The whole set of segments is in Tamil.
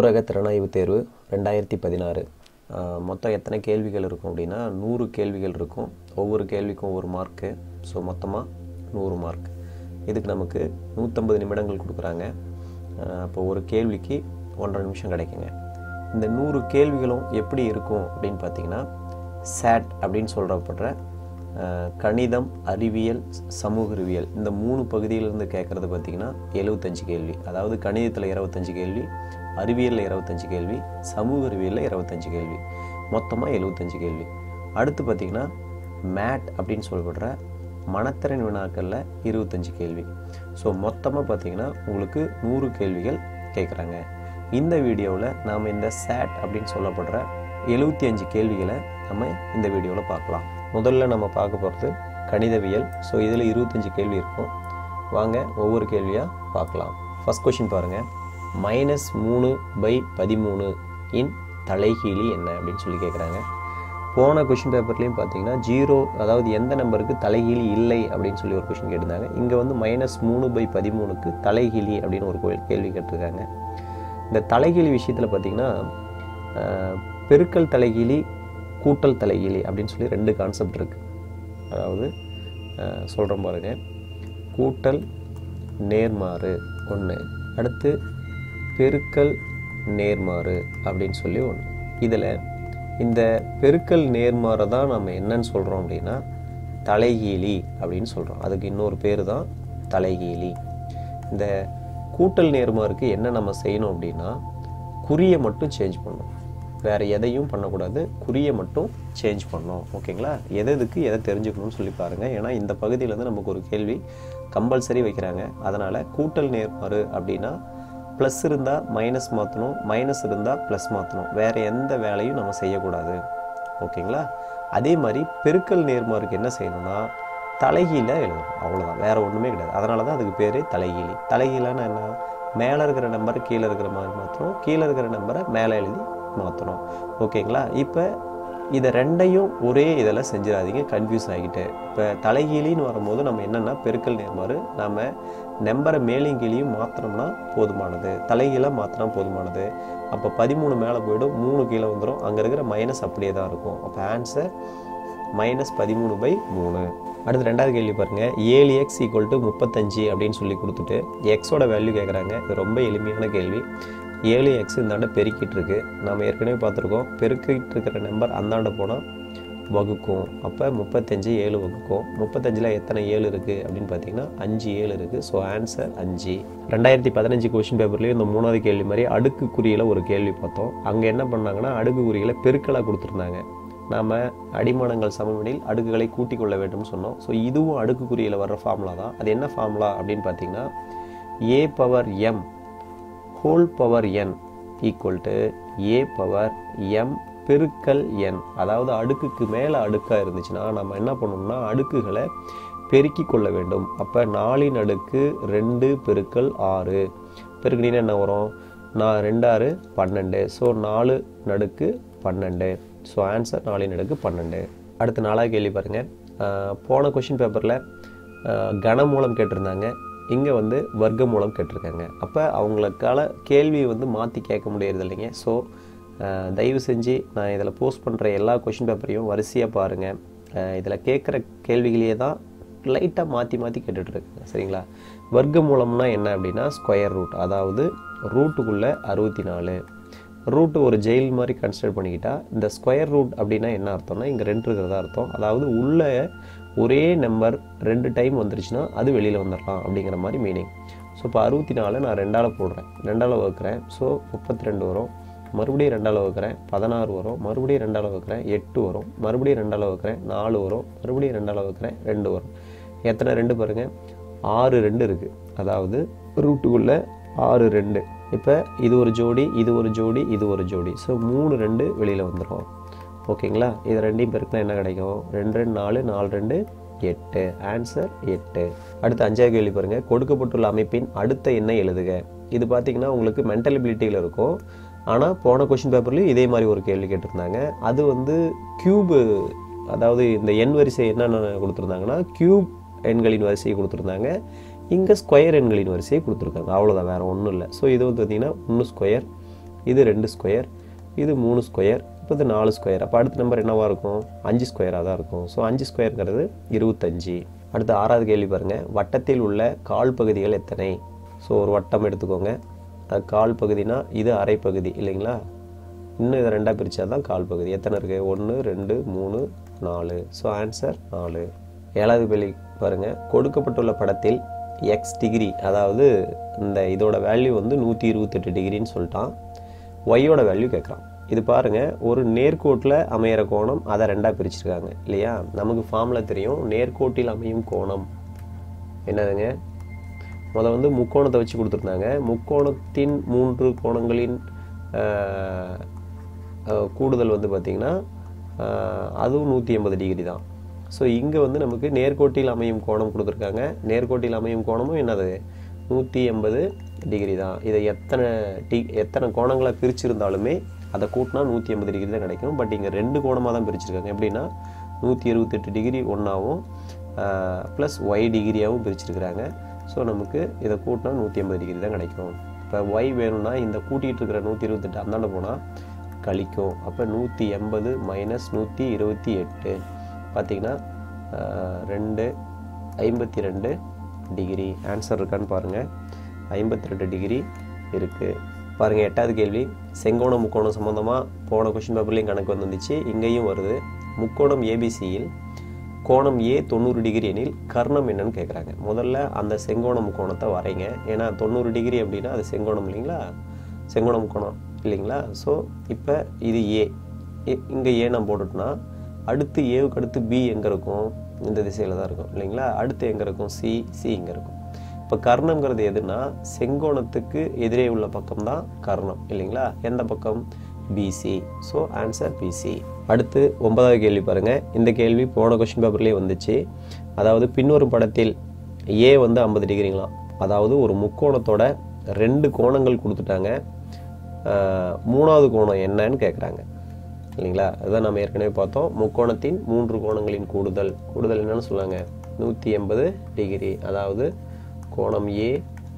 ஊடக திறனாய்வு தேர்வு ரெண்டாயிரத்தி பதினாறு மொத்தம் எத்தனை கேள்விகள் இருக்கும் அப்படின்னா நூறு கேள்விகள் இருக்கும் ஒவ்வொரு கேள்விக்கும் ஒரு மார்க்கு ஸோ மொத்தமாக நூறு மார்க் இதுக்கு நமக்கு நூற்றம்பது நிமிடங்கள் கொடுக்குறாங்க அப்போ ஒரு கேள்விக்கு ஒன்றரை நிமிஷம் கிடைக்குங்க இந்த நூறு கேள்விகளும் எப்படி இருக்கும் அப்படின்னு பார்த்தீங்கன்னா சேட் அப்படின்னு சொல்கிறப்படுற கணிதம் அறிவியல் சமூக அறிவியல் இந்த மூணு பகுதியிலிருந்து கேட்குறது பார்த்திங்கன்னா எழுபத்தஞ்சு கேள்வி அதாவது கணிதத்தில் இருபத்தஞ்சு கேள்வி அறிவியலில் இருபத்தஞ்சு கேள்வி சமூக அறிவியலில் இருபத்தஞ்சு கேள்வி மொத்தமாக எழுபத்தஞ்சு கேள்வி அடுத்து பார்த்திங்கன்னா மேட் அப்படின்னு சொல்லப்படுற மனத்திறன் வினாக்களில் இருபத்தஞ்சு கேள்வி ஸோ மொத்தமாக பார்த்திங்கன்னா உங்களுக்கு நூறு கேள்விகள் கேட்குறாங்க இந்த வீடியோவில் நாம் இந்த சேட் அப்படின்னு சொல்லப்படுற எழுபத்தி அஞ்சு கேள்விகளை நம்ம இந்த வீடியோவில் பார்க்கலாம் முதல்ல நம்ம பார்க்க போகிறது கணிதவியல் ஸோ இதில் இருபத்தஞ்சி கேள்வி இருக்கும் வாங்க ஒவ்வொரு கேள்வியாக பார்க்கலாம் ஃபஸ்ட் கொஷின் பாருங்கள் மைனஸ் மூணு பை பதிமூணு இன் தலைகீழி என்ன அப்படின்னு சொல்லி கேட்குறாங்க போன கொஷின் பேப்பர்லேயும் பார்த்தீங்கன்னா ஜீரோ அதாவது எந்த நம்பருக்கு தலைகீழி இல்லை அப்படின்னு சொல்லி ஒரு கொஷின் கேட்டிருந்தாங்க இங்கே வந்து மைனஸ் மூணு பை பதிமூணுக்கு தலைகீழி அப்படின்னு ஒரு கேள்வி கேட்டிருக்காங்க இந்த தலைகீழி விஷயத்தில் பார்த்தீங்கன்னா பெருக்கல் தலைகீழி கூட்டல் தலைகீழி அப்படின்னு சொல்லி ரெண்டு கான்செப்ட் இருக்குது அதாவது சொல்கிறோம் பாருங்க கூட்டல் நேர்மாறு ஒன்று அடுத்து பெருக்கல் நேர்மாறு அப்படின்னு சொல்லி ஒன்று இதில் இந்த பெருக்கல் நேர்மாறை தான் நம்ம என்னன்னு சொல்கிறோம் அப்படின்னா தலைகீழி அப்படின்னு சொல்கிறோம் அதுக்கு இன்னொரு பேர் தான் தலைகீழி இந்த கூட்டல் நேர்மாருக்கு என்ன நம்ம செய்யணும் அப்படின்னா குறியை மட்டும் சேஞ்ச் பண்ணணும் வேறு எதையும் பண்ணக்கூடாது குறியை மட்டும் சேஞ்ச் பண்ணோம் ஓகேங்களா எது எதுக்கு எதை தெரிஞ்சுக்கணும்னு சொல்லி பாருங்கள் ஏன்னா இந்த பகுதியிலேருந்து நமக்கு ஒரு கேள்வி கம்பல்சரி வைக்கிறாங்க அதனால் கூட்டல் நேர்மாறு அப்படின்னா ப்ளஸ் இருந்தால் மைனஸ் மாற்றணும் மைனஸ் இருந்தால் ப்ளஸ் மாற்றணும் வேறு எந்த வேலையும் நம்ம செய்யக்கூடாது ஓகேங்களா அதே மாதிரி பெருக்கல் நேர்மாருக்கு என்ன செய்யணும்னா தலைகீழ எழுதணும் அவ்வளோதான் வேறு ஒன்றுமே கிடையாது அதனால தான் அதுக்கு பேர் தலைகீழி தலைகீழான்னு என்ன மேலே இருக்கிற நம்பரை கீழே இருக்கிற மாதிரி மாற்றணும் கீழே இருக்கிற நம்பரை மேலே எழுதி மாற்றணும் ஓகேங்களா இப்போ இதை ரெண்டையும் ஒரே இதில் செஞ்சிடாதீங்க கன்ஃபியூஸ் ஆகிட்டு இப்போ தலைகீழின்னு வரும்போது நம்ம என்னென்னா பெருக்கல் நேர்மாறு நம்ம நம்பரை மேலையும் கீழையும் மாற்றினோம்னா போதுமானது தலைகீழாக மாற்றினா போதுமானது அப்போ பதிமூணு மேலே போய்டும் மூணு கீழே வந்துடும் அங்கே இருக்கிற மைனஸ் அப்படியே தான் இருக்கும் அப்போ ஆன்சர் மைனஸ் பதிமூணு பை மூணு அடுத்து ரெண்டாவது கேள்வி பாருங்கள் ஏழு எக்ஸ் ஈக்குவல் டு முப்பத்தஞ்சு அப்படின்னு சொல்லி கொடுத்துட்டு எக்ஸோட வேல்யூ கேட்குறாங்க இது ரொம்ப எளிமையான கேள்வி ஏழு எக்ஸ் இந்தாண்ட பெருக்கிட்டு இருக்கு நம்ம ஏற்கனவே பார்த்துருக்கோம் பெருக்கிட்டு இருக்கிற நம்பர் அந்தாண்ட போனால் வகுக்கும் அப்போ முப்பத்தஞ்சு ஏழு வகுக்கும் முப்பத்தஞ்சில் எத்தனை ஏழு இருக்குது அப்படின்னு பார்த்தீங்கன்னா அஞ்சு ஏழு இருக்குது ஸோ ஆன்சர் அஞ்சு ரெண்டாயிரத்தி பதினஞ்சு கொஷின் பேப்பர்லேயும் இந்த மூணாவது கேள்வி மாதிரி அடுக்கு குறியில் ஒரு கேள்வி பார்த்தோம் அங்கே என்ன பண்ணாங்கன்னா அடுக்கு குறிகளை பெருக்கலாக கொடுத்துருந்தாங்க நாம் அடிமானங்கள் சமவெளியில் அடுக்குகளை கூட்டிக் கொள்ள வேண்டும் சொன்னோம் ஸோ இதுவும் அடுக்கு குறியில் வர்ற ஃபார்முலா தான் அது என்ன ஃபார்முலா அப்படின்னு பார்த்தீங்கன்னா A power M whole power N equal to A power M பெருக்கல் என் அதாவது அடுக்குக்கு மேலே அடுக்காக இருந்துச்சுன்னா நம்ம என்ன பண்ணணும்னா அடுக்குகளை பெருக்கி கொள்ள வேண்டும் அப்போ நாலின் அடுக்கு ரெண்டு பெருக்கல் ஆறு பெருக்கினா என்ன வரும் நான் ரெண்டாறு பன்னெண்டு ஸோ நாலு நடுக்கு பன்னெண்டு ஸோ ஆன்சர் நாலின் அடுக்கு பன்னெண்டு அடுத்து நாலாவது கேள்வி பாருங்கள் போன கொஷின் பேப்பரில் கனமூலம் கேட்டிருந்தாங்க இங்கே வந்து வர்க்க மூலம் கேட்டிருக்காங்க அப்போ அவங்களுக்கால கேள்வி வந்து மாற்றி கேட்க முடியறது இல்லைங்க ஸோ தயவு செஞ்சு நான் இதில் போஸ்ட் பண்ணுற எல்லா கொஷின் பேப்பரையும் வரிசையாக பாருங்கள் இதில் கேட்குற கேள்விகளையே தான் லைட்டாக மாற்றி மாற்றி கேட்டுட்ருக்குங்க சரிங்களா வர்க்க மூலம்னா என்ன அப்படின்னா ஸ்கொயர் ரூட் அதாவது ரூட்டுக்குள்ளே அறுபத்தி நாலு ரூட்டு ஒரு ஜெயில் மாதிரி கன்சிடர் பண்ணிக்கிட்டா இந்த ஸ்கொயர் ரூட் அப்படின்னா என்ன அர்த்தம்னா இங்கே ரெண்டு இருக்கிறதா அர்த்தம் அதாவது உள்ளே ஒரே நம்பர் ரெண்டு டைம் வந்துருச்சுன்னா அது வெளியில் வந்துடலாம் அப்படிங்கிற மாதிரி மீனிங் ஸோ இப்போ அறுபத்தி நாலு நான் ரெண்டால் போடுறேன் ரெண்டால் வகுக்கிறேன் ஸோ முப்பத்தி ரெண்டு வரும் மறுபடியும் ரெண்டால் வகுக்கிறேன் பதினாறு வரும் மறுபடியும் ரெண்டால் வகுக்கிறேன் எட்டு வரும் மறுபடியும் ரெண்டால் வகுக்கிறேன் நாலு வரும் மறுபடியும் ரெண்டால் வகுக்கிறேன் ரெண்டு வரும் எத்தனை ரெண்டு பாருங்கள் ஆறு ரெண்டு இருக்குது அதாவது ரூட்டுக்குள்ளே ஆறு ரெண்டு இப்போ இது ஒரு ஜோடி இது ஒரு ஜோடி இது ஒரு ஜோடி ஸோ மூணு ரெண்டு வெளியில் வந்துடும் ஓகேங்களா இது ரெண்டையும் பெருக்கினா என்ன கிடைக்கும் ரெண்டு ரெண்டு நாலு நாலு ரெண்டு எட்டு ஆன்சர் எட்டு அடுத்து அஞ்சாவது கேள்வி பாருங்கள் கொடுக்கப்பட்டுள்ள அமைப்பின் அடுத்த எண்ணை எழுதுக இது பார்த்தீங்கன்னா உங்களுக்கு மென்டல் எபிலிட்டியில் இருக்கும் ஆனால் போன கொஷின் பேப்பர்லேயும் இதே மாதிரி ஒரு கேள்வி கேட்டிருந்தாங்க அது வந்து கியூபு அதாவது இந்த எண் வரிசை என்னென்ன கொடுத்துருந்தாங்கன்னா கியூப் எண்களின் வரிசையை கொடுத்துருந்தாங்க இங்கே ஸ்கொயர் எண்களின் வரிசையை கொடுத்துருக்காங்க அவ்வளோதான் வேறு ஒன்றும் இல்லை ஸோ இது வந்து பார்த்திங்கன்னா ஒன்று ஸ்கொயர் இது ரெண்டு ஸ்கொயர் இது மூணு ஸ்கொயர் இப்போ இது நாலு ஸ்கொயர் அப்போ அடுத்த நம்பர் என்னவாக இருக்கும் அஞ்சு ஸ்கொயராக தான் இருக்கும் ஸோ அஞ்சு ஸ்கொயருங்கிறது இருபத்தஞ்சி அடுத்து ஆறாவது கேள்வி பாருங்கள் வட்டத்தில் உள்ள கால் பகுதிகள் எத்தனை ஸோ ஒரு வட்டம் எடுத்துக்கோங்க அது கால் பகுதினா இது அரை பகுதி இல்லைங்களா இன்னும் இதை ரெண்டாக பிரித்தா தான் கால் பகுதி எத்தனை இருக்குது ஒன்று ரெண்டு மூணு நாலு ஸோ ஆன்சர் நாலு ஏழாவது கேள்வி பாருங்கள் கொடுக்கப்பட்டுள்ள படத்தில் எக்ஸ் டிகிரி அதாவது இந்த இதோட வேல்யூ வந்து நூற்றி இருபத்தெட்டு டிகிரின்னு சொல்லிட்டான் ஒய்யோட வேல்யூ கேட்குறான் இது பாருங்கள் ஒரு நேர்கோட்டில் அமையிற கோணம் அதை ரெண்டாக பிரிச்சிருக்காங்க இல்லையா நமக்கு ஃபார்மில் தெரியும் நேர்கோட்டில் அமையும் கோணம் என்னதுங்க முத வந்து முக்கோணத்தை வச்சு கொடுத்துருந்தாங்க முக்கோணத்தின் மூன்று கோணங்களின் ஆஹ், ஆஹ், கூடுதல் வந்து பார்த்திங்கன்னா ஆஹ், அதுவும் நூற்றி எண்பது டிகிரி தான் ஸோ இங்கே வந்து நமக்கு நேர்கோட்டில் அமையும் கோணம் கொடுத்துருக்காங்க நேர்கோட்டில் அமையும் கோணமும் என்னது நூற்றி எண்பது டிகிரி தான் இதை எத்தனை டி எத்தனை கோணங்களை பிரிச்சிருந்தாலுமே அதை கூட்டினா நூற்றி எண்பது டிகிரி தான் கிடைக்கும் பட் இங்கே ரெண்டு கோணமாக தான் பிரிச்சிருக்காங்க எப்படின்னா நூற்றி இருபத்தெட்டு டிகிரி ஒன்றாவும் ப்ளஸ் ஒய் டிகிரியாகவும் பிரிச்சிருக்கிறாங்க ஸோ நமக்கு இதை கூட்டினா நூற்றி எண்பது டிகிரி தான் கிடைக்கும் இப்போ ஒய் வேணும்னா இந்த கூட்டிகிட்டு இருக்கிற நூற்றி இருபத்தெட்டு அந்தாண்ட போனால் கழிக்கும் அப்போ நூற்றி எண்பது மைனஸ் நூற்றி இருபத்தி எட்டு பார்த்தீங்கன்னா ஆஹ், ரெண்டு ஐம்பத்தி ரெண்டு டிகிரி ஆன்சர் இருக்கான்னு பாருங்கள் ஐம்பத்தி ரெண்டு டிகிரி இருக்குது பாருங்கள் எட்டாவது கேள்வி செங்கோணம் முக்கோணம் சம்மந்தமாக போன கொஷின் பேப்பர்லேயும் கணக்கு வந்துருந்துச்சு இங்கேயும் வருது முக்கோணம் ஏபிசியில் கோணம் ஏ தொண்ணூறு டிகிரி எனில் கர்ணம் என்னன்னு கேட்குறாங்க முதல்ல அந்த செங்கோண முக்கோணத்தை வரைங்க ஏன்னா தொண்ணூறு டிகிரி அப்படின்னா அது செங்கோணம் இல்லைங்களா செங்கோண முக்கோணம் இல்லைங்களா ஸோ இப்போ இது ஏ இங்கே ஏ நான் போட்டுட்டோன்னா அடுத்து ஏவுக்கு அடுத்து பி எங்கே இருக்கும் இந்த திசையில் தான் இருக்கும் இல்லைங்களா அடுத்து எங்கே இருக்கும் சி சி இங்கே இருக்கும் இப்போ கர்ணம்ங்கிறது எதுனா செங்கோணத்துக்கு எதிரே உள்ள பக்கம் தான் கர்ணம் இல்லைங்களா எந்த பக்கம் பிசி ஸோ ஆன்சர் பிசி அடுத்து ஒன்பதாவது கேள்வி பாருங்க இந்த கேள்வி போன கொஸ்டின் பேப்பர்லேயே வந்துச்சு அதாவது பின்வரும் படத்தில் ஏ வந்து ஐம்பது டிகிரிங்களாம் அதாவது ஒரு முக்கோணத்தோட ரெண்டு கோணங்கள் கொடுத்துட்டாங்க ஆஹ், மூணாவது கோணம் என்னன்னு கேட்குறாங்க இல்லைங்களா அதுதான் நம்ம ஏற்கனவே பார்த்தோம் முக்கோணத்தின் மூன்று கோணங்களின் கூடுதல் கூடுதல் என்னன்னு சொல்லுவாங்க நூற்றி எண்பது டிகிரி அதாவது கோணம் ஏ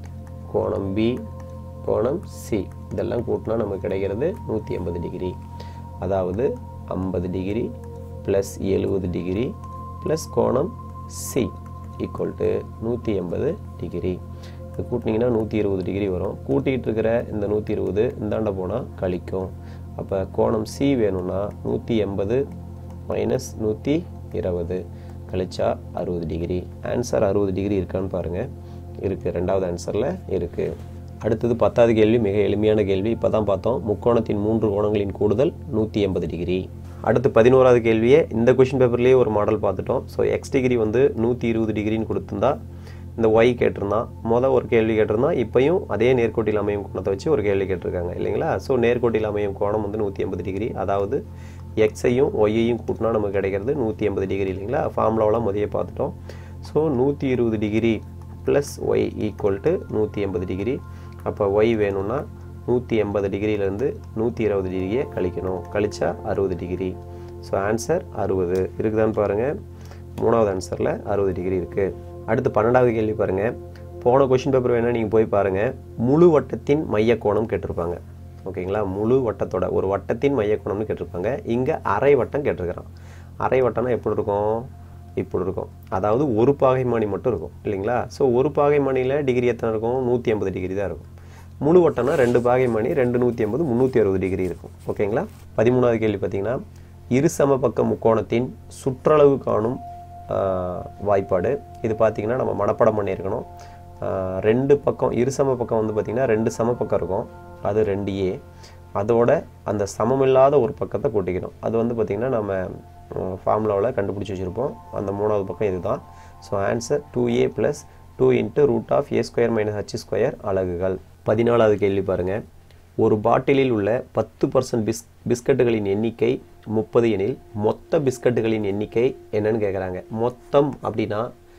கோணம் பி கோணம் சி இதெல்லாம் கூட்டினா நமக்கு கிடைக்கிறது நூற்றி எண்பது டிகிரி அதாவது ஐம்பது டிகிரி ப்ளஸ் எழுபது டிகிரி ப்ளஸ் கோணம் சி ஈக்குவல் டு நூற்றி எண்பது டிகிரி இது கூட்டினீங்கன்னா நூற்றி இருபது டிகிரி வரும் கூட்டிகிட்டு இருக்கிற இந்த நூற்றி இருபது இந்தாண்ட போனால் கழிக்கும் அப்போ கோணம் சி வேணும்னா நூற்றி எண்பது மைனஸ் நூற்றி இருபது கழிச்சா அறுபது டிகிரி ஆன்சர் அறுபது டிகிரி இருக்கான்னு பாருங்கள் இருக்குது ரெண்டாவது ஆன்சரில் இருக்குது அடுத்தது பத்தாவது கேள்வி மிக எளிமையான கேள்வி இப்போ தான் பார்த்தோம் முக்கோணத்தின் மூன்று கோணங்களின் கூடுதல் நூற்றி எண்பது டிகிரி அடுத்து பதினோராவது கேள்வியே இந்த கொஷின் பேப்பர்லேயே ஒரு மாடல் பார்த்துட்டோம் ஸோ எக்ஸ் டிகிரி வந்து நூற்றி இருபது டிகிரின்னு கொடுத்துருந்தா இந்த ஒய் கேட்டிருந்தான் மொதல் ஒரு கேள்வி கேட்டிருந்தான் இப்போயும் அதே நேர்கோட்டில் அமையும் கோணத்தை வச்சு ஒரு கேள்வி கேட்டிருக்காங்க இல்லைங்களா ஸோ நேர்கோட்டில் அமையும் கோணம் வந்து நூற்றி எண்பது டிகிரி அதாவது எக்ஸையும் ஒய்யையும் கூட்டினா நமக்கு கிடைக்கிறது நூற்றி எண்பது டிகிரி இல்லைங்களா ஃபார்முலாவெலாம் முதல்ல பார்த்துட்டோம் ஸோ நூற்றி இருபது degree plus Y equal to நூற்றி எண்பது டிகிரி அப்போ ஒய் வேணும்னா நூற்றி எண்பது டிகிரியிலேருந்து நூற்றி இருபது டிகிரியை கழிக்கணும் கழிச்சா அறுபது டிகிரி ஸோ ஆன்சர் அறுபது இருக்குதான்னு பாருங்கள் மூணாவது ஆன்சரில் அறுபது டிகிரி இருக்குது அடுத்து பன்னெண்டாவது கேள்வி பாருங்கள் போன கொஷின் பேப்பர் வேணால் நீங்கள் போய் பாருங்கள் முழு வட்டத்தின் மைய கோணம் கேட்டிருப்பாங்க ஓகேங்களா முழு வட்டத்தோட ஒரு வட்டத்தின் மைய கோணம்னு கேட்டிருப்பாங்க இங்கே அரை வட்டம் கேட்டிருக்கிறான் அரை வட்டம்னா எப்படி இருக்கும் இப்படி இருக்கும் அதாவது ஒரு பாகைமானி மட்டும் இருக்கும் இல்லைங்களா ஸோ ஒரு பாகைமானியில் டிகிரி எத்தனை இருக்கும் நூற்றி ஐம்பது டிகிரி தான் இருக்கும் முழு வட்டம்னா ரெண்டு பாகைமானி ரெண்டு நூற்றி ஐம்பது முந்நூற்றி அறுபது டிகிரி இருக்கும் ஓகேங்களா பதிமூணாவது கேள்வி பார்த்தீங்கன்னா இரு சமபக்க முக்கோணத்தின் சுற்றளவு காணும் ஆஹ், வாய்ப்பாடு இது பார்த்தீங்கன்னா நம்ம மனப்பாடம் பண்ணியிருக்கணும் ஆஹ், ரெண்டு பக்கம் இரு சம பக்கம் வந்து பார்த்திங்கன்னா ரெண்டு சம பக்கம் இருக்கும் அது ரெண்டு ஏ அதோட அந்த சமமில்லாத ஒரு பக்கத்தை கூட்டிக்கணும் அது வந்து பார்த்திங்கன்னா நம்ம ஃபார்முலாவில் கண்டுபிடிச்சி வச்சுருப்போம் அந்த மூணாவது பக்கம் இதுதான் so answer two A plus two into root of A square minus H square அலகுகள் பதினாலாவது கேள்வி பாருங்கள் ஒரு பாட்டிலில் உள்ள பத்து பர்சன்ட் பிஸ் பிஸ்கட்டுகளின் எண்ணிக்கை முப்பது எனில் மொத்த பிஸ்கட்டுகளின் எண்ணிக்கை என்னன்னு கேட்குறாங்க மொத்தம் அப்படின்னா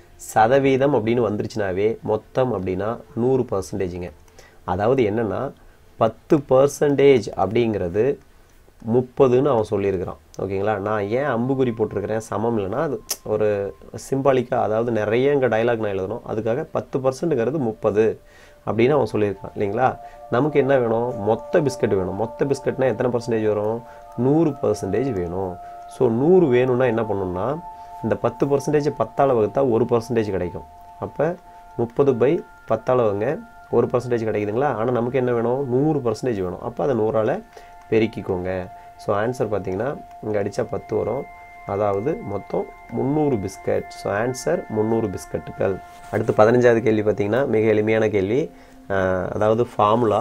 சதவீதம் அப்படின்னு வந்துருச்சுனாவே மொத்தம் அப்படின்னா நூறு பர்சன்டேஜுங்க அதாவது என்னென்னா பத்து பர்சன்டேஜ் அப்படிங்கிறது முப்பதுன்னு அவன் சொல்லியிருக்கிறான் ஓகேங்களா நான் ஏன் அம்புக்குறி போட்டிருக்கிறேன் சமம் இல்லைன்னா அது ஒரு சிம்பாலிக்காக அதாவது நிறைய இங்கே டைலாக் நான் எழுதணும் அதுக்காக பத்து பர்சன்ட்டுங்கிறது முப்பது அப்படின்னு அவன் சொல்லியிருக்கான் இல்லைங்களா நமக்கு என்ன வேணும் மொத்த பிஸ்கட் வேணும் மொத்த பிஸ்கட்னா எத்தனை பர்சன்டேஜ் வரும் நூறு பர்சன்டேஜ் வேணும் ஸோ நூறு வேணும்னா என்ன பண்ணணும்னா இந்த பத்து பர்சன்டேஜ் பத்தால் வகுத்தா ஒரு பர்சன்டேஜ் கிடைக்கும் அப்போ முப்பது பை பத்தால் வகுங்க ஒரு பர்சன்டேஜ் கிடைக்குதுங்களா ஆனால் நமக்கு என்ன வேணும் நூறு பர்சன்டேஜ் வேணும் அப்போ அதை நூறால் பெருக்கிக்கோங்க ஸோ ஆன்சர் பார்த்தீங்கன்னா இங்கே அடித்தா பத்து வரும் அதாவது மொத்தம் முந்நூறு பிஸ்கட் ஸோ ஆன்சர் முந்நூறு பிஸ்கட்டுகள் அடுத்து பதினஞ்சாவது கேள்வி பார்த்தீங்கன்னா மிக எளிமையான கேள்வி அஹ், அதாவது ஃபார்முலா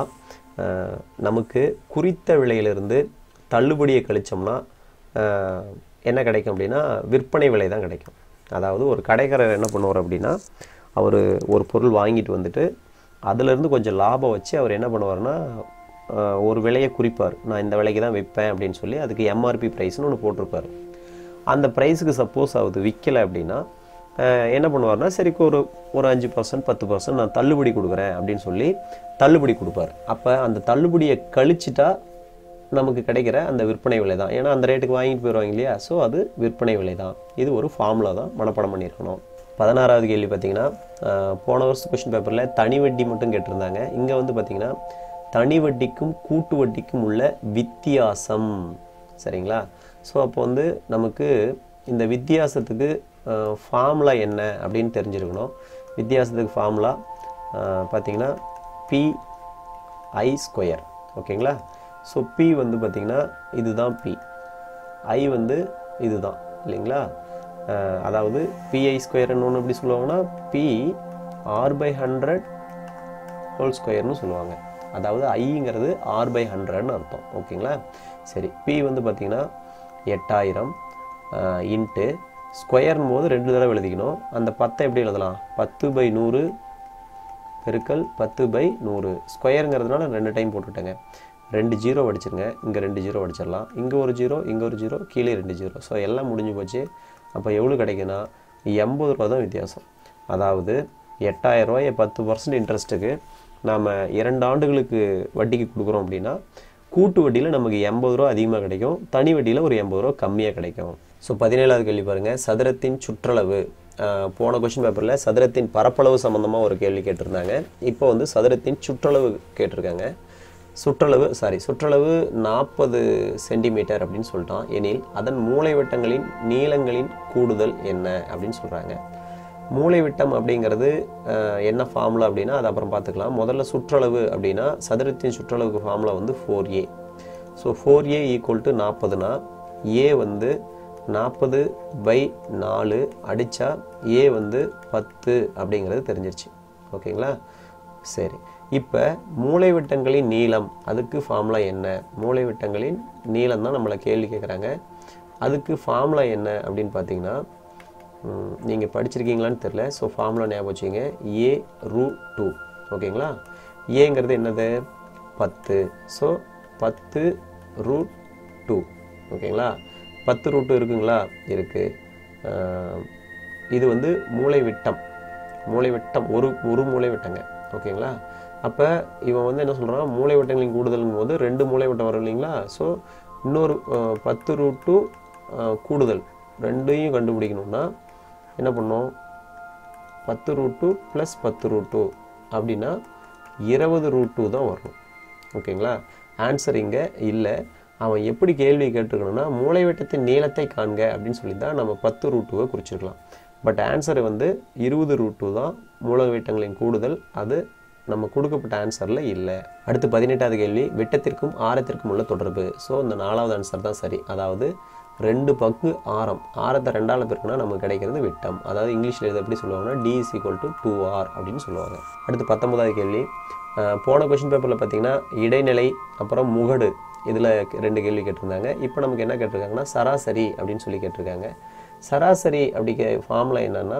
நமக்கு குறித்த விலையிலிருந்து தள்ளுபடியை கழிச்சோம்னா அஹ், என்ன கிடைக்கும் அப்படின்னா விற்பனை விலை தான் கிடைக்கும் அதாவது ஒரு கடைக்காரர் என்ன பண்ணுவார் அப்படின்னா அவர் ஒரு பொருள் வாங்கிட்டு வந்துட்டு அதுலேருந்து கொஞ்சம் லாபம் வச்சு அவர் என்ன பண்ணுவார்னா அஹ், ஒரு விலையை குறிப்பார் நான் இந்த விலைக்கு தான் விற்பேன் அப்படின்னு சொல்லி அதுக்கு எம்ஆர்பி ப்ரைஸ்னு ஒன்று போட்டிருப்பார் அந்த ப்ரைஸுக்கு சப்போஸ் ஆகுது விற்கலை அப்படின்னா அஹ், என்ன பண்ணுவார்னா சரிக்கு ஒரு ஒரு அஞ்சு பர்சன்ட் பத்து பர்சன்ட் நான் தள்ளுபடி கொடுக்குறேன் அப்படின்னு சொல்லி தள்ளுபடி கொடுப்பார் அப்போ அந்த தள்ளுபடியை கழிச்சிட்டா நமக்கு கிடைக்கிற அந்த விற்பனை விலை தான் ஏன்னா அந்த ரேட்டுக்கு வாங்கிட்டு போயிடுவாங்க இல்லையா ஸோ அது விற்பனை விலை தான் இது ஒரு ஃபார்முலா தான் மனப்பாடம் பண்ணியிருக்கணும் பதினாறாவது கேள்வி பார்த்தீங்கன்னா அஹ், போன வருஷம் கொஸ்டின் பேப்பரில் தனி வட்டி மட்டும் கேட்டிருந்தாங்க இங்கே வந்து பார்த்தீங்கன்னா தனி வட்டிக்கும் கூட்டு வட்டிக்கும் உள்ள வித்தியாசம் சரிங்களா ஸோ அப்போ வந்து நமக்கு இந்த வித்தியாசத்துக்கு ஃபார்முலா என்ன அப்படின்னு தெரிஞ்சிருக்கணும் வித்தியாசத்துக்கு ஃபார்முலா பார்த்தீங்கன்னா பி ஐ ஸ்கொயர் ஓகேங்களா ஸோ பி வந்து பார்த்திங்கன்னா இதுதான் பி ஐ வந்து இதுதான் இல்லைங்களா அஹ், அதாவது பிஐ ஸ்கொயர்னு ஒன்று எப்படி சொல்லுவாங்கன்னா P R by hundred whole ஸ்கொயர்னு சொல்லுவாங்க அதாவது ஐங்கிறது ஆர் பை ஹண்ட்ரட்னு அர்த்தம் ஓகேங்களா சரி பி வந்து பார்த்திங்கன்னா எட்டாயிரம் இன்ட்டு ஸ்கொயர்னும் போது ரெண்டு தடவை எழுதிக்கணும் அந்த பத்தை எப்படி எழுதலாம் பத்து பை நூறு பெருக்கல் பத்து பை நூறு ஸ்கொயருங்கிறதுனால ரெண்டு டைம் போட்டுவிட்டேங்க ரெண்டு ஜீரோ அடிச்சிருங்க இங்கே ரெண்டு ஜீரோ அடிச்சிடலாம் இங்கே ஒரு ஜீரோ இங்கே ஒரு ஜீரோ கீழே ரெண்டு ஜீரோ ஸோ எல்லாம் முடிஞ்சு போச்சு அப்போ எவ்வளோ கிடைக்குன்னா எண்பது ரூபா தான் வித்தியாசம் அதாவது எட்டாயிரம் ரூபாயை பத்து பர்சன்ட் இன்ட்ரெஸ்ட்டுக்கு நாம் இரண்டு ஆண்டுகளுக்கு வட்டிக்கு கொடுக்குறோம் அப்படின்னா கூட்டு வட்டியில் நமக்கு எண்பது ரூபா அதிகமாக கிடைக்கும் தனி வட்டியில் ஒரு எண்பது ரூபா கம்மியாக கிடைக்கும் ஸோ பதினேழாவது கேள்வி பாருங்கள் சதுரத்தின் சுற்றளவு அஹ், போன கொஸ்டின் பேப்பரில் சதுரத்தின் பரப்பளவு சம்மந்தமாக ஒரு கேள்வி கேட்டிருந்தாங்க இப்போ வந்து சதுரத்தின் சுற்றளவு கேட்டிருக்காங்க சுற்றளவு சாரி சுற்றளவு நாற்பது சென்டிமீட்டர் அப்படின்னு சொல்லிட்டான் எனில் அதன் மூலைவிட்டங்களின் நீளங்களின் கூடுதல் என்ன அப்படின்னு சொல்கிறாங்க மூலைவிட்டம் அப்படிங்கிறது அஹ், என்ன ஃபார்முலா அப்படின்னா அது அப்புறம் பார்த்துக்கலாம் முதல்ல சுற்றளவு அப்படின்னா சதுரத்தின் சுற்றளவுக்கு ஃபார்முலா வந்து four A so four A equal to நாற்பதுனா ஏ வந்து நாற்பது பை நாலு அடித்தா ஏ வந்து பத்து அப்படிங்கிறது தெரிஞ்சிருச்சு ஓகேங்களா சரி இப்போ மூளைவிட்டங்களின் நீளம் அதுக்கு ஃபார்முலா என்ன மூளைவிட்டங்களின் நீளம் தான் நம்மளை கேள்வி கேட்குறாங்க அதுக்கு ஃபார்முலா என்ன அப்படின்னு பார்த்தீங்கன்னா நீங்கள் படிச்சிருக்கீங்களான்னு தெரில ஸோ ஃபார்முலா ஞாபகம் வச்சுங்க ஏ ரூ டூ ஓகேங்களா ஏங்கிறது என்னது பத்து ஸோ பத்து ரூட் டூ ஓகேங்களா பத்து ரூட்டு இருக்குங்களா இருக்குது இது வந்து மூளை விட்டம் மூளை விட்டம் ஒரு ஒரு மூளை விட்டங்க ஓகேங்களா அப்போ இவன் வந்து என்ன சொல்கிறான் மூளை விட்டங்களின் கூடுதல்ங்கும் போது ரெண்டு மூளை விட்டம் வரும் இல்லைங்களா ஸோ இன்னொரு அஹ், பத்து ரூட்டு கூடுதல் ரெண்டையும் கண்டுபிடிக்கணும்னா என்ன பண்ணோம் பத்து ரூட்டு ப்ளஸ் பத்து ரூட்டு அப்படின்னா இருபது ரூட்டு தான் வரணும் ஓகேங்களா ஆன்சர் இங்கே இல்லை அவன் எப்படி கேள்வி கேட்டிருக்கணும்னா மூளைவட்டத்தின் நீளத்தை காண்க அப்படின்னு சொல்லி தான் நம்ம பத்து ரூட்டுவை குறிச்சிருக்கலாம் பட் ஆன்சர் வந்து இருபது ரூட்டு தான் மூலவீட்டங்களின் கூடுதல் அது நம்ம கொடுக்கப்பட்ட ஆன்சரில் இல்லை அடுத்து பதினெட்டாவது கேள்வி விட்டத்திற்கும் ஆரத்திற்கும் உள்ள தொடர்பு ஸோ இந்த நாலாவது ஆன்சர் தான் சரி அதாவது ரெண்டு பங்கு ஆரம் ஆரத்தை ரெண்டால் பெருக்குனா நமக்கு கிடைக்கிறது விட்டம் அதாவது இங்கிலீஷில் இது எப்படி சொல்லுவாங்கன்னா D is equal to two R அப்படின்னு சொல்லுவாங்க அடுத்து பத்தொன்பதாவது கேள்வி அஹ், போன கொஷின் பேப்பரில் பார்த்தீங்கன்னா இடைநிலை அப்புறம் முகடு இதில் ரெண்டு கேள்வி கேட்டிருந்தாங்க இப்போ நமக்கு என்ன கேட்டிருக்காங்கன்னா சராசரி அப்படின்னு சொல்லி கேட்டிருக்காங்க சராசரி அப்படி கே ஃபார்முலா என்னன்னா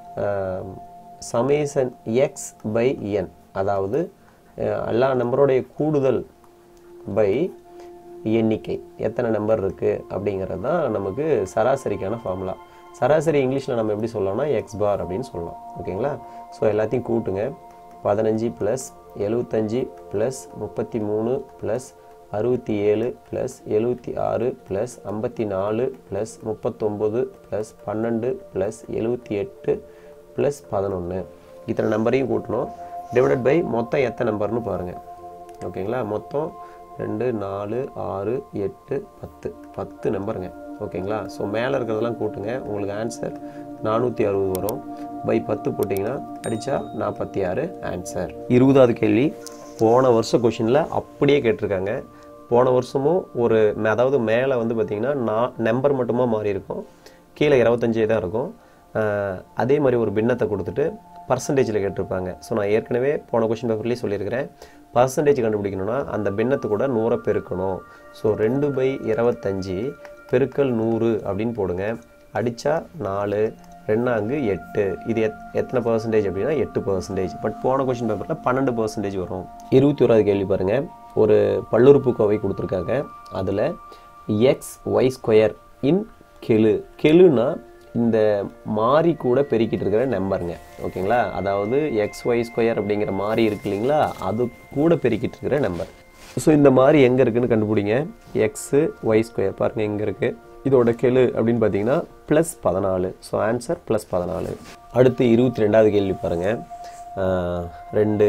சமேசன் எக்ஸ் பை என் அதாவது அஹ், எல்லா நம்பருடைய கூடுதல் பை எண்ணிக்கை எத்தனை நம்பர் இருக்குது அப்படிங்கிறது தான் நமக்கு சராசரிக்கான ஃபார்முலா சராசரி இங்கிலீஷில் நம்ம எப்படி சொல்லலாம்னா எக்ஸ் பார் அப்படின்னு சொல்லலாம் ஓகேங்களா ஸோ எல்லாத்தையும் கூட்டுங்க பதினஞ்சு ப்ளஸ் எழுபத்தஞ்சி ப்ளஸ் முப்பத்தி மூணு ப்ளஸ் அறுபத்தி ஏழு ப்ளஸ் எழுபத்தி ஆறு ப்ளஸ் ஐம்பத்தி நாலு ப்ளஸ் முப்பத்தொம்பது ப்ளஸ் பன்னெண்டு ப்ளஸ் எழுபத்தி எட்டு ப்ளஸ் பதினொன்று இத்தனை நம்பரையும் கூட்டணும் டிவைடட் பை மொத்தம் எத்தனை நம்பர்னு பாருங்கள் ஓகேங்களா மொத்தம் ரெண்டு நாலு ஆறு எட்டு பத்து பத்து நம்பருங்க ஓகேங்களா ஸோ மேலே இருக்கிறதெல்லாம் கூட்டுங்க உங்களுக்கு ஆன்சர் நானூற்றி அறுபது வரும் பை பத்து போட்டிங்கன்னா அடித்தா நாற்பத்தி ஆறு ஆன்சர் இருபதாவது கேள்வி போன வருஷம் கொஷினில் அப்படியே கேட்டிருக்காங்க போன வருஷமும் ஒரு அதாவது மேலே வந்து பார்த்திங்கன்னா நான் நம்பர் மட்டுமா மாறி இருக்கும் கீழே இருபத்தஞ்சே தான் இருக்கும் அஹ் அதே மாதிரி ஒரு பின்னத்தை கொடுத்துட்டு பர்சன்டேஜில் கேட்டிருப்பாங்க ஸோ நான் ஏற்கனவே போன கொஷின் பேப்பர்லேயே சொல்லியிருக்கிறேன் பர்சன்டேஜ் கண்டுபிடிக்கணும்னா அந்த பின்னத்து கூட நூறை பெருக்கணும் ஸோ ரெண்டு பை இருபத்தஞ்சி பெருக்கல் நூறு அப்படின்னு போடுங்க அடித்தா நாலு ரெண்டாங்கு எட்டு இது எத் எத்தனை பர்சன்டேஜ் அப்படின்னா எட்டு பர்சன்டேஜ் பட் போன கொஷின் பேப்பரில் பன்னெண்டு பர்சன்டேஜ் வரும் இருபத்தி ஓராவது கேள்வி பாருங்கள் ஒரு பல்லுறுப்புக்கோவை கொடுத்துருக்காங்க அதில் எக்ஸ் ஒய் ஸ்கொயர் இன் கெழு கெழுனா இந்த மாறி கூட பெருக்கிட்டு இருக்கிற நம்பருங்க ஓகேங்களா அதாவது எக்ஸ் ஒய் ஸ்கொயர் அப்படிங்கிற மாறி இருக்கு இல்லைங்களா அது கூட பெருக்கிட்டு இருக்கிற நம்பர் ஸோ இந்த மாதிரி எங்கே இருக்குன்னு கண்டுபிடிங்க எக்ஸு ஒய் ஸ்கொயர் பாருங்கள் எங்கே இருக்குது இதோட கெழு அப்படின்னு பார்த்தீங்கன்னா ப்ளஸ் பதினாலு ஸோ ஆன்சர் ப்ளஸ் பதினாலு அடுத்து இருபத்தி ரெண்டாவது கேள்வி பாருங்கள் ஆஹ், ரெண்டு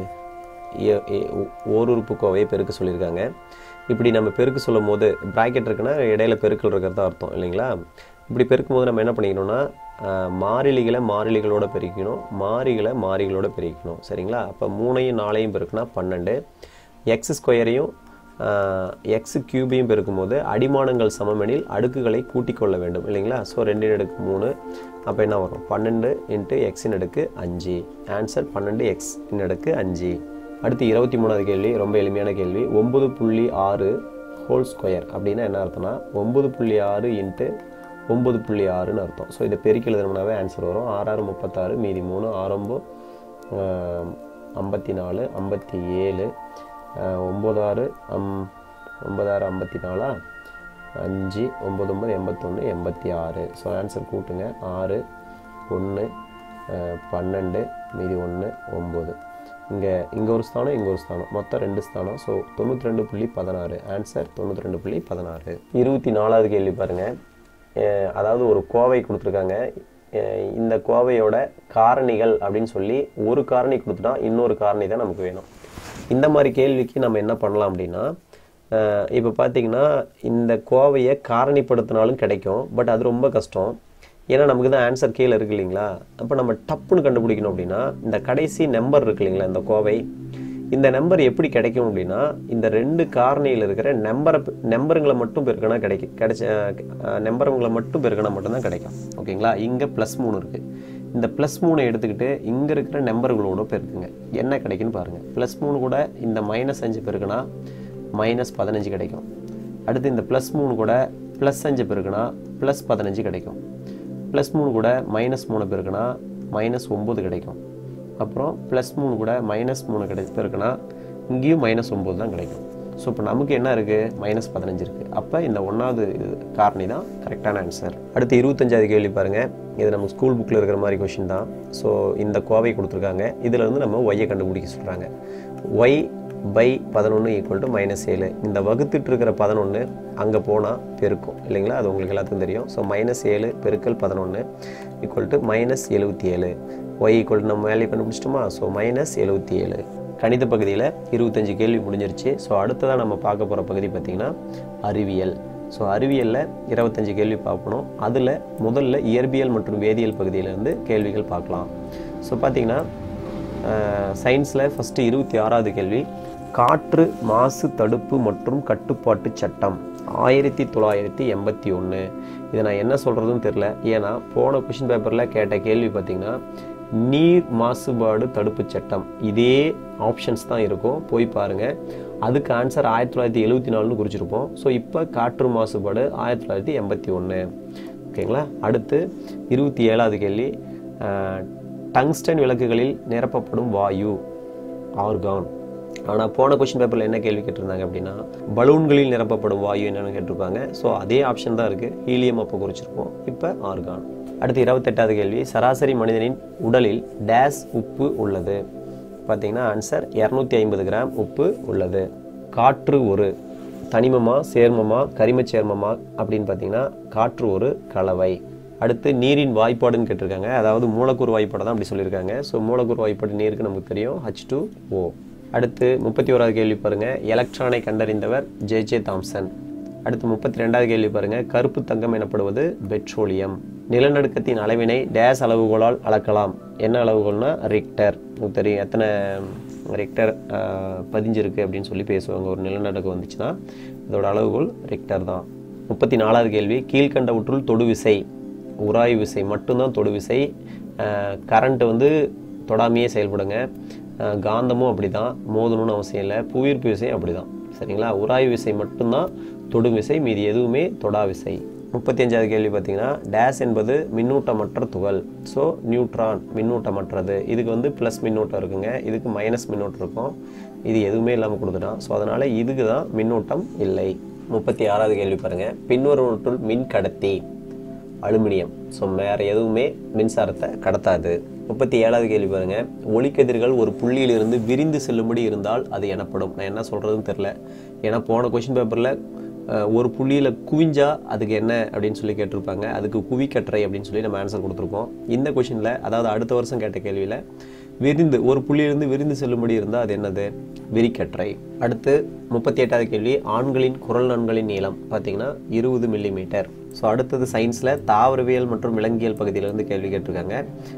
எ- எ- ஓருறுப்பு கோவையை பெருக்க சொல்லியிருக்காங்க இப்படி நம்ம பெருக்க சொல்லும் போது ப்ராக்கெட் இருக்குன்னா இடையில பெருக்கல் இருக்கிறது அர்த்தம் இல்லைங்களா இப்படி பெருக்கும் போது நம்ம என்ன பண்ணிக்கணும்னா ஆஹ், மாறிலிகளை மாறிலிகளோட பெருக்கணும் மாறிகளை மாறிகளோட பெருக்கணும் சரிங்களா அப்போ மூணையும் நாலையும் பெருக்குனா பன்னெண்டு எக்ஸ் ஸ்கொயரையும் எக்ஸ் கியூபையும் பெருக்கும்போது அடிமானங்கள் சமமெனில் அடுக்குகளை கூட்டிக் கொள்ள வேண்டும் இல்லைங்களா ஸோ ரெண்டு அடுக்கு மூணு அப்போ என்ன வரும் பன்னெண்டு இன்ட்டு எக்ஸின் அடுக்கு அஞ்சு ஆன்சர் பன்னெண்டு எக்ஸ் அடுக்கு அஞ்சு அடுத்து இருபத்தி மூணாவது கேள்வி ரொம்ப எளிமையான கேள்வி ஒம்பது புள்ளி ஆறு ஹோல் ஸ்கொயர் அப்படின்னா என்ன அர்த்தம்னா ஒம்பது புள்ளி ஆறு இன்ட்டு ஒம்பது புள்ளி ஆறுன்னு அர்த்தம் ஸோ இதை பெருக்கி எழுதுனோம்னாவே ஆன்சர் வரும் ஆறாறு முப்பத்தாறு மீதி மூணு ஆரம்போ ஐம்பத்தி நாலு ஐம்பத்தி ஏழு ஒம்பதாறு அம் ஒம்பதாறு ஐம்பத்தி நாலா அஞ்சு ஒம்பது ஒம்பது எண்பத்தொன்று எண்பத்தி ஆறு ஸோ ஆன்சர் கூட்டுங்க ஆறு ஒன்று பன்னெண்டு மீதி ஒன்று ஒம்பது இங்கே இங்கே ஒரு ஸ்தானம் இங்கே ஒரு ஸ்தானம் மொத்தம் ரெண்டு ஸ்தானம் ஸோ தொண்ணூற்றி ரெண்டு புள்ளி பதினாறு ஆன்சர் தொண்ணூற்றி ரெண்டு புள்ளி பதினாறு இருபத்தி நாலாவது கேள்வி பாருங்கள் அஹ் அதாவது ஒரு கோவை கொடுத்துருக்காங்க அஹ் இந்த கோவையோட காரணிகள் அப்படின்னு சொல்லி ஒரு காரணி கொடுத்துட்டா இன்னொரு காரணி தான் நமக்கு வேணும் இந்த மாதிரி கேள்விக்கு நம்ம என்ன பண்ணலாம் அப்படின்னா இப்போ பார்த்தீங்கன்னா இந்த கோவையை காரணிப்படுத்தினாலும் கிடைக்கும் பட் அது ரொம்ப கஷ்டம் ஏன்னா நமக்கு தான் ஆன்சர் கீழே இருக்கு இல்லைங்களா அப்போ நம்ம டப்புன்னு கண்டுபிடிக்கணும் அப்படின்னா இந்த கடைசி நம்பர் இருக்கு இல்லைங்களா இந்த கோவை இந்த நம்பர் எப்படி கிடைக்கும் அப்படின்னா இந்த ரெண்டு காரணியில் இருக்கிற நம்பரை நம்பருங்களை மட்டும் பெருக்கினா கிடைக்கும் கிடைச்ச நம்பருங்களை மட்டும் பெருக்கினா மட்டும்தான் கிடைக்கும் ஓகேங்களா இங்கே ப்ளஸ் மூணு இருக்குது இந்த ப்ளஸ் மூணை எடுத்துக்கிட்டு இங்கே இருக்கிற நம்பர்களோட பெருக்குங்க என்ன கிடைக்குன்னு பாருங்கள் ப்ளஸ் மூணு கூட இந்த மைனஸ் அஞ்சு பெருக்குனா மைனஸ் பதினஞ்சு கிடைக்கும் அடுத்து இந்த ப்ளஸ் மூணு கூட ப்ளஸ் அஞ்சு பெருக்குனா ப்ளஸ் பதினஞ்சு கிடைக்கும் ப்ளஸ் மூணு கூட மைனஸ் மூணு பெருக்குனா மைனஸ் ஒம்பது கிடைக்கும் அப்புறம் ப்ளஸ் மூணு கூட மைனஸ் மூணு கிடை பெருக்குனா இங்கேயும் மைனஸ் ஒம்பது தான் கிடைக்கும் ஸோ இப்போ நமக்கு என்ன இருக்குது மைனஸ் பதினஞ்சு இருக்குது அப்போ இந்த ஒன்றாவது காரணி தான் கரெக்டான ஆன்சர் அடுத்து இருபத்தஞ்சாவது கேள்வி பாருங்கள் இது நம்ம ஸ்கூல் புக்கில் இருக்கிற மாதிரி கொஷின் தான் ஸோ இந்த கோவை கொடுத்துருக்காங்க இதில் இருந்து நம்ம ஒய்யை கண்டுபிடிக்க சொல்கிறாங்க ஒய் பை பதினொன்று ஈக்குவல் டு மைனஸ் ஏழு இந்த வகுத்துட்டு இருக்கிற பதினொன்று அங்கே போனால் பெருக்கும் இல்லைங்களா அது உங்களுக்கு எல்லாத்துக்கும் தெரியும் ஸோ மைனஸ் ஏழு பெருக்கல் பதினொன்று ஈக்குவல் டு மைனஸ் எழுபத்தி ஏழு ஒய் ஈக்குவல் நம்ம வேல்யூ கண்டுபிடிச்சிட்டோமா ஸோ மைனஸ் எழுபத்தி ஏழு கணித பகுதியில் இருபத்தஞ்சு கேள்வி முடிஞ்சிருச்சு ஸோ அடுத்ததாக நம்ம பார்க்க போகிற பகுதி பார்த்திங்கன்னா அறிவியல் ஸோ அறிவியலில் இருபத்தஞ்சு கேள்வி பார்க்கணும் அதில் முதல்ல இயற்பியல் மற்றும் வேதியியல் பகுதியிலேருந்து கேள்விகள் பார்க்கலாம் ஸோ பார்த்திங்கன்னா சயின்ஸில் ஃபஸ்ட்டு இருபத்தி ஆறாவது கேள்வி காற்று மாசு தடுப்பு மற்றும் கட்டுப்பாட்டு சட்டம் ஆயிரத்தி தொள்ளாயிரத்தி எண்பத்தி ஒன்று இதை நான் என்ன சொல்கிறதுன்னு தெரில ஏன்னா போன கொஷின் பேப்பரில் கேட்ட கேள்வி பார்த்திங்கன்னா நீர் மாசுபாடு தடுப்பு சட்டம் இதே ஆப்ஷன்ஸ் தான் இருக்கும் போய் பாருங்கள் அதுக்கு ஆன்சர் ஆயிரத்தி தொள்ளாயிரத்தி எழுபத்தி நாலுன்னு குறிச்சிருப்போம் ஸோ இப்போ காற்று மாசுபாடு ஆயிரத்தி தொள்ளாயிரத்தி எண்பத்தி ஒன்று ஓகேங்களா அடுத்து இருபத்தி ஏழாவது கேள்வி டங்ஸ்டன் விளக்குகளில் நிரப்பப்படும் வாயு ஆர்கான் ஆனால் போன கொஷின் பேப்பரில் என்ன கேள்வி கேட்டிருந்தாங்க அப்படின்னா பலூன்களில் நிரப்பப்படும் வாயு என்னென்னு கேட்டிருப்பாங்க ஸோ அதே ஆப்ஷன் தான் இருக்குது ஹீலியம் அப்போ குறிச்சிருப்போம் இப்போ ஆர்கான் அடுத்து இருபத்தெட்டாவது கேள்வி சராசரி மனிதனின் உடலில் டேஸ் உப்பு உள்ளது பார்த்தீங்கன்னா ஆன்சர் இரநூத்தி ஐம்பது கிராம் உப்பு உள்ளது காற்று ஒரு தனிமமா சேர்மமா கரிமச் சேர்மமா அப்படின்னு பார்த்தீங்கன்னா காற்று ஒரு கலவை அடுத்து நீரின் வாய்ப்பாடுன்னு கேட்டிருக்காங்க அதாவது மூலக்கூறு வாய்ப்பாடு தான் அப்படி சொல்லியிருக்காங்க ஸோ மூலக்கூறு வாய்ப்பாடு நீருக்கு நமக்கு தெரியும் ஹச் டூ ஓ அடுத்து முப்பத்தி ஓராவது கேள்வி பாருங்கள் எலக்ட்ரானை கண்டறிந்தவர் ஜே ஜே தாம்சன் அடுத்து முப்பத்தி ரெண்டாவது கேள்வி பாருங்க கருப்பு தங்கம் எனப்படுவது பெட்ரோலியம் நிலநடுக்கத்தின் அளவினை டேஸ் அளவுகோலால் அளக்கலாம் என்ன அளவுகோல்னா ரிக்டர் உங்களுக்கு தெரியும் எத்தனை ரிக்டர் ஆஹ், பதிஞ்சிருக்கு அப்படின்னு சொல்லி பேசுவாங்க ஒரு நிலநடுக்கம் வந்துச்சுன்னா அதோட அளவுகோல் ரிக்டர் தான் முப்பத்தி நாலாவது கேள்வி கீழ்கண்டவற்றுள் தொடுவிசை உராய்வு விசை மட்டும்தான் தொடுவிசை கரண்ட் வந்து தொடாமையே செயல்படுங்க ஆஹ், காந்தமும் அப்படி தான் மோதணும்னு அவசியம் இல்லை புவியீர்ப்பு விசையும் அப்படி தான் சரிங்களா உராய்வு விசை மட்டும்தான் தொடும் விசை மீதி எதுவுமே தொடா விசை முப்பத்தி அஞ்சாவது கேள்வி பார்த்தீங்கன்னா டேஸ் என்பது மின்னூட்டமற்ற துகள் ஸோ நியூட்ரான் மின்னூட்டமற்றது இதுக்கு வந்து ப்ளஸ் மின்னூட்டம் இருக்குங்க இதுக்கு மைனஸ் மின்னூட்டம் இருக்கும் இது எதுவுமே இல்லாமல் கொடுத்துட்டான் ஸோ அதனால் இதுக்கு தான் மின்னூட்டம் இல்லை முப்பத்தி ஆறாவது கேள்வி பாருங்கள் பின்வருவற்றுள் மின் கடத்தி அலுமினியம் ஸோ வேறு எதுவுமே மின்சாரத்தை கடத்தாது முப்பத்தி ஏழாவது கேள்வி பாருங்க ஒளிக்கதிர்கள் ஒரு புள்ளியிலிருந்து விரிந்து செல்லும்படி இருந்தால் அது எனப்படும் நான் என்ன சொல்கிறதுன்னு தெரில ஏன்னா போன கொஷின் பேப்பரில் ஒரு புள்ளியில் குவிஞ்சா அதுக்கு என்ன அப்படின்னு சொல்லி கேட்டிருப்பாங்க அதுக்கு குவிக்கற்றை அப்படின்னு சொல்லி நம்ம ஆன்சர் கொடுத்துருப்போம் இந்த கொஷினில் அதாவது அடுத்த வருஷம் கேட்ட கேள்வியில் விரிந்து ஒரு புள்ளியிலிருந்து விரிந்து செல்லும்படி இருந்தால் அது என்னது விரிக்கற்றை அடுத்து முப்பத்தி எட்டாவது கேள்வி ஆண்களின் குரல் நன்களின் நீளம் பார்த்தீங்கன்னா இருபது மில்லிமீட்டர் ஸோ அடுத்தது சயின்ஸில் தாவரவியல் மற்றும் விலங்கியல் பகுதியிலிருந்து கேள்வி கேட்டிருக்காங்க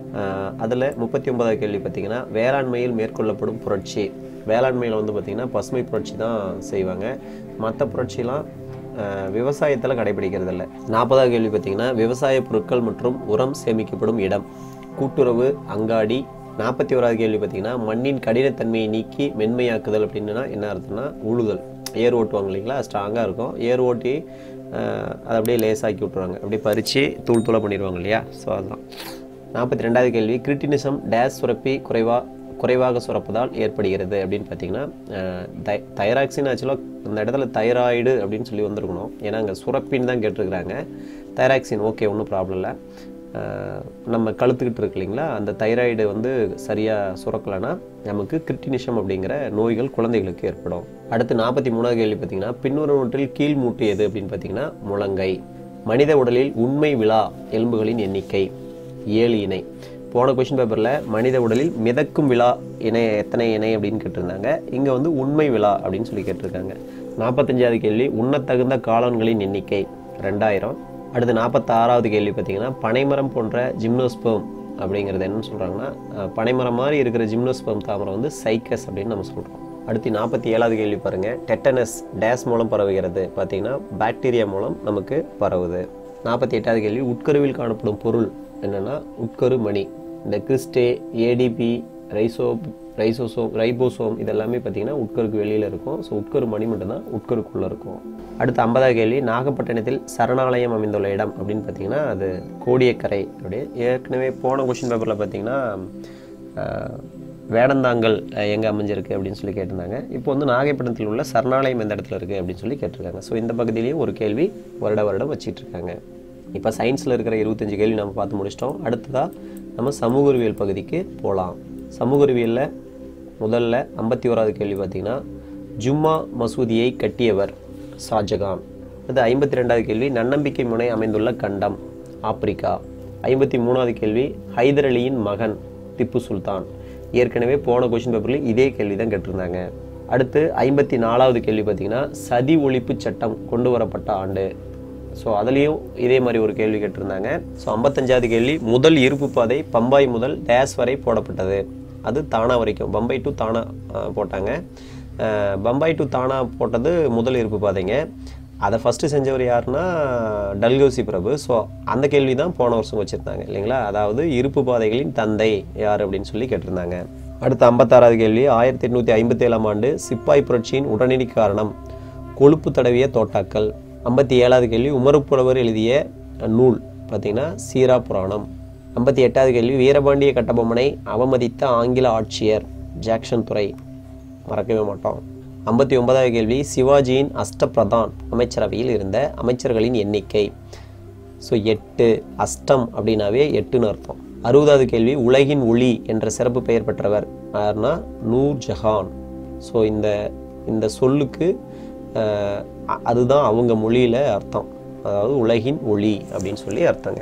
அதில் முப்பத்தி ஒன்பதாவது கேள்வி பார்த்தீங்கன்னா வேளாண்மையில் மேற்கொள்ளப்படும் புரட்சி வேளாண்மையில் வந்து பார்த்திங்கன்னா பசுமை புரட்சி தான் செய்வாங்க மற்ற புரட்சிலாம் விவசாயத்தில் கடைபிடிக்கிறது இல்லை நாற்பதாவது கேள்வி பார்த்தீங்கன்னா விவசாய பொருட்கள் மற்றும் உரம் சேமிக்கப்படும் இடம் கூட்டுறவு அங்காடி நாற்பத்தி ஓராவது கேள்வி பார்த்தீங்கன்னா மண்ணின் கடினத்தன்மையை நீக்கி மென்மையாக்குதல் அப்படின்னா என்ன அர்த்தம்னா உழுதல் ஏர் ஓட்டுவாங்க இல்லைங்களா ஸ்ட்ராங்காக இருக்கும் ஏர் ஓட்டி அஹ், அதை அப்படியே லேசாக்கி விட்ருவாங்க அப்படியே பறித்து தூள் தூளாக பண்ணிடுவாங்க இல்லையா ஸோ அதுதான் நாற்பத்தி ரெண்டாவது கேள்வி கிரிட்டினிசம் டேஸ் சுரப்பி குறைவா குறைவாக சுரப்பதால் ஏற்படுகிறது அப்படின்னு பார்த்தீங்கன்னா தை தைராக்சின் ஆக்சுவலாக அந்த இடத்துல தைராய்டு அப்படின்னு சொல்லி வந்திருக்கணும் ஏன்னா அங்கே சுரப்பின்னு தான் கேட்டிருக்கிறாங்க தைராக்சின் ஓகே ஒன்றும் ப்ராப்ளம் இல்லை அஹ், நம்ம கழுத்துக்கிட்டு இருக்கு இல்லைங்களா அந்த தைராய்டு வந்து சரியாக சுரக்கலைன்னா நமக்கு கிரிட்டினிஷம் அப்படிங்கிற நோய்கள் குழந்தைகளுக்கு ஏற்படும் அடுத்து நாற்பத்தி மூணாவது கேள்வி பார்த்தீங்கன்னா பின்வருவற்றில் கீழ் மூட்டு எது அப்படின்னு பார்த்தீங்கன்னா முழங்கை மனித உடலில் உண்மை விழா எலும்புகளின் எண்ணிக்கை ஏழு இணை போன கொஷின் பேப்பரில் மனித உடலில் மிதக்கும் விழா இணை எத்தனை இணை அப்படின்னு கேட்டிருந்தாங்க இங்கே வந்து உண்மை விழா அப்படின்னு சொல்லி கேட்டிருக்காங்க நாற்பத்தஞ்சாவது கேள்வி உண்ணத்தகுந்த காளான்களின் எண்ணிக்கை ரெண்டாயிரம் அடுத்து நாற்பத்தாறாவது கேள்வி பார்த்தீங்கன்னா பனைமரம் போன்ற ஜிம்னோஸ்பெர்ம் அப்படிங்கிறது என்னன்னு சொல்கிறாங்கன்னா அஹ், பனைமரம் மாதிரி இருக்கிற ஜிம்னோஸ்பெர்ம் தாமரம் வந்து சைக்கஸ் அப்படின்னு நம்ம சொல்கிறோம் அடுத்து நாற்பத்தி ஏழாவது கேள்வி பாருங்கள் டெட்டனஸ் டேஸ் மூலம் பரவுகிறது பார்த்தீங்கன்னா பாக்டீரியா மூலம் நமக்கு பரவுது நாற்பத்தி எட்டாவது கேள்வி உட்கருவில் காணப்படும் பொருள் என்னன்னா உட்கரு மணி இந்த கிறிஸ்டே ஏடிபி ரைசோ ரைசோசோம் ரைபோசோம் இதெல்லாமே பார்த்தீங்கன்னா உட்கருக்கு வெளியில் இருக்கும் ஸோ உட்கரு மணி மட்டும்தான் உட்கருக்குள்ளே இருக்கும் அடுத்து ஐம்பதாவது கேள்வி நாகப்பட்டினத்தில் சரணாலயம் அமைந்துள்ள இடம் அப்படின்னு பார்த்தீங்கன்னா அது கோடியக்கரை அப்படி ஏற்கனவே போன கொஷின் பேப்பரில் பார்த்தீங்கன்னா ஆஹ், வேடந்தாங்கல் எங்கே அமைஞ்சிருக்கு அப்படின்னு சொல்லி கேட்டிருந்தாங்க இப்போ வந்து நாகப்பட்டினத்தில் உள்ள சரணாலயம் எந்த இடத்துல இருக்குது அப்படின்னு சொல்லி கேட்டிருக்காங்க ஸோ இந்த பகுதியிலையும் ஒரு கேள்வி வருட வருடம் வச்சிட்டு இருக்காங்க இப்போ சயின்ஸில் இருக்கிற இருபத்தஞ்சு கேள்வி நம்ம பார்த்து முடிச்சிட்டோம் அடுத்ததாக நம்ம சமூக அறிவியல் பகுதிக்கு போகலாம் சமூக அறிவியலில் முதல்ல ஐம்பத்தி ஓராவது கேள்வி பார்த்தீங்கன்னா ஜும்மா மசூதியை கட்டியவர் ஷாஜகான் அது ஐம்பத்தி ரெண்டாவது கேள்வி நன்னம்பிக்கை முனை அமைந்துள்ள கண்டம் ஆப்பிரிக்கா ஐம்பத்தி மூணாவது கேள்வி ஹைதர் அலியின் மகன் திப்பு சுல்தான் ஏற்கனவே போன கொஷின் பேப்பரில் இதே கேள்வி தான் கேட்டிருந்தாங்க அடுத்து ஐம்பத்தி நாலாவது கேள்வி பார்த்தீங்கன்னா சதி ஒழிப்பு சட்டம் கொண்டு வரப்பட்ட ஆண்டு ஸோ அதுலேயும் இதே மாதிரி ஒரு கேள்வி கேட்டிருந்தாங்க ஸோ ஐம்பத்தஞ்சாவது கேள்வி முதல் இருப்பு பாதை பம்பாய் முதல் டேஸ் வரை போடப்பட்டது அது தானா வரைக்கும் பம்பாய் டு தானா அஹ், போட்டாங்க அஹ், பம்பாய் டு தானா போட்டது முதல் இருப்பு பாதைங்க அதை ஃபஸ்ட்டு செஞ்சவர் யாருன்னா டல்கௌசி பிரபு ஸோ அந்த கேள்வி தான் போன வருஷம் வச்சுருந்தாங்க இல்லைங்களா அதாவது இருப்பு பாதைகளின் தந்தை யார் அப்படின்னு சொல்லி கேட்டிருந்தாங்க அடுத்து ஐம்பத்தாறாவது கேள்வி ஆயிரத்தி எட்நூற்றி ஐம்பத்தி ஏழாம் ஆண்டு சிப்பாய் புரட்சியின் உடனடி காரணம் கொழுப்பு தடவிய தோட்டாக்கள் ஐம்பத்தி ஏழாவது கேள்வி உமருப்புலவர் எழுதிய நூல் பார்த்தீங்கன்னா சீரா புராணம் ஐம்பத்தி எட்டாவது கேள்வி வீரபாண்டிய கட்டபொம்மனை அவமதித்த ஆங்கில ஆட்சியர் ஜாக்சன் துறை மறக்கவே மாட்டோம் ஐம்பத்தி ஒன்பதாவது கேள்வி சிவாஜியின் அஷ்டபிரதான் அமைச்சரவையில் இருந்த அமைச்சர்களின் எண்ணிக்கை ஸோ எட்டு அஷ்டம் அப்படின்னாவே எட்டுன்னு அர்த்தம் அறுபதாவது கேள்வி உலகின் ஒளி என்ற சிறப்பு பெயர் பெற்றவர் யாருன்னா நூர் ஜஹான் ஸோ இந்த இந்த சொல்லுக்கு அஹ், அ- அதுதான் அவங்க மொழியில் அர்த்தம் அதாவது உலகின் ஒளி அப்படின்னு சொல்லி அர்த்தங்க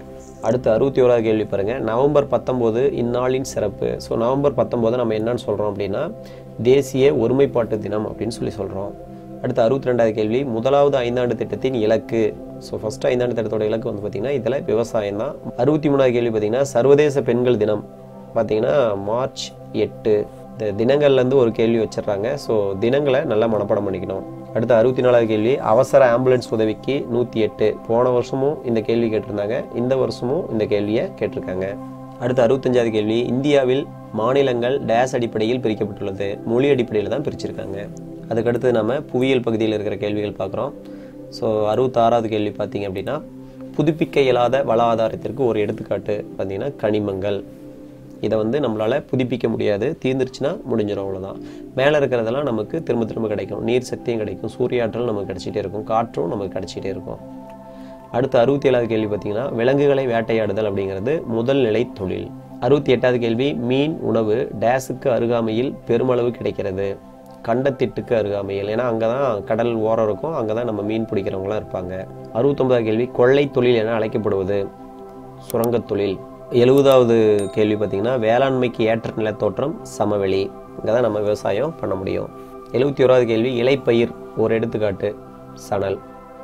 அடுத்து அறுபத்தி ஓராவது கேள்வி பாருங்கள் நவம்பர் பத்தொம்போது இந்நாளின் சிறப்பு ஸோ நவம்பர் பத்தொம்போது நம்ம என்னன்னு சொல்கிறோம் அப்படின்னா தேசிய ஒருமைப்பாட்டு தினம் அப்படின்னு சொல்லி சொல்கிறோம் அடுத்து அறுபத்தி ரெண்டாவது கேள்வி முதலாவது ஐந்தாண்டு திட்டத்தின் இலக்கு ஸோ ஃபஸ்ட்டு ஐந்தாண்டு திட்டத்தோட இலக்கு வந்து பார்த்திங்கன்னா இதில் விவசாயம் தான் அறுபத்தி மூணாவது கேள்வி பார்த்திங்கன்னா சர்வதேச பெண்கள் தினம் பார்த்திங்கன்னா மார்ச் எட்டு இந்த தினங்கள்லேருந்து ஒரு கேள்வி வச்சிடுறாங்க ஸோ தினங்களை நல்லா மனப்பாடம் பண்ணிக்கணும் அடுத்து அறுபத்தி நாலாவது கேள்வி அவசர ஆம்புலன்ஸ் உதவிக்கு நூற்றி எட்டு போன வருஷமும் இந்த கேள்வி கேட்டிருந்தாங்க இந்த வருஷமும் இந்த கேள்வியை கேட்டிருக்காங்க அடுத்து அறுபத்தஞ்சாவது கேள்வி இந்தியாவில் மாநிலங்கள் டேஸ் அடிப்படையில் பிரிக்கப்பட்டுள்ளது மொழி அடிப்படையில் தான் பிரிச்சிருக்காங்க அதுக்கடுத்து நம்ம புவியியல் பகுதியில் இருக்கிற கேள்விகள் பார்க்குறோம் ஸோ அறுபத்தாறாவது கேள்வி பார்த்தீங்க அப்படின்னா புதுப்பிக்க இயலாத வள ஆதாரத்திற்கு ஒரு எடுத்துக்காட்டு பார்த்தீங்கன்னா கனிமங்கள் இதை வந்து நம்மளால் புதுப்பிக்க முடியாது தீர்ந்துருச்சுன்னா முடிஞ்சிடும் அவ்வளோதான் மேலே இருக்கிறதெல்லாம் நமக்கு திரும்ப திரும்ப கிடைக்கும் நீர் சக்தியும் கிடைக்கும் சூரிய ஆற்றல் நமக்கு கிடைச்சிட்டே இருக்கும் காற்றும் நமக்கு கிடைச்சிட்டே இருக்கும் அடுத்து அறுபத்தி ஏழாவது கேள்வி பார்த்தீங்கன்னா விலங்குகளை வேட்டையாடுதல் அப்படிங்கிறது முதல் நிலை தொழில் அறுபத்தி எட்டாவது கேள்வி மீன் உணவு டேஸுக்கு அருகாமையில் பெருமளவு கிடைக்கிறது கண்டத்திட்டுக்கு அருகாமையில் ஏன்னா அங்கே தான் கடல் ஓரம் இருக்கும் அங்கே தான் நம்ம மீன் பிடிக்கிறவங்களாம் இருப்பாங்க அறுபத்தொன்பதாவது கேள்வி கொள்ளை தொழில் என அழைக்கப்படுவது சுரங்கத் தொழில் எழுபதாவது கேள்வி பார்த்தீங்கன்னா வேளாண்மைக்கு ஏற்ற நிலத்தோற்றம் சமவெளி இங்கே தான் நம்ம விவசாயம் பண்ண முடியும் எழுபத்தி ஓராவது கேள்வி இலைப்பயிர் ஒரு எடுத்துக்காட்டு சணல்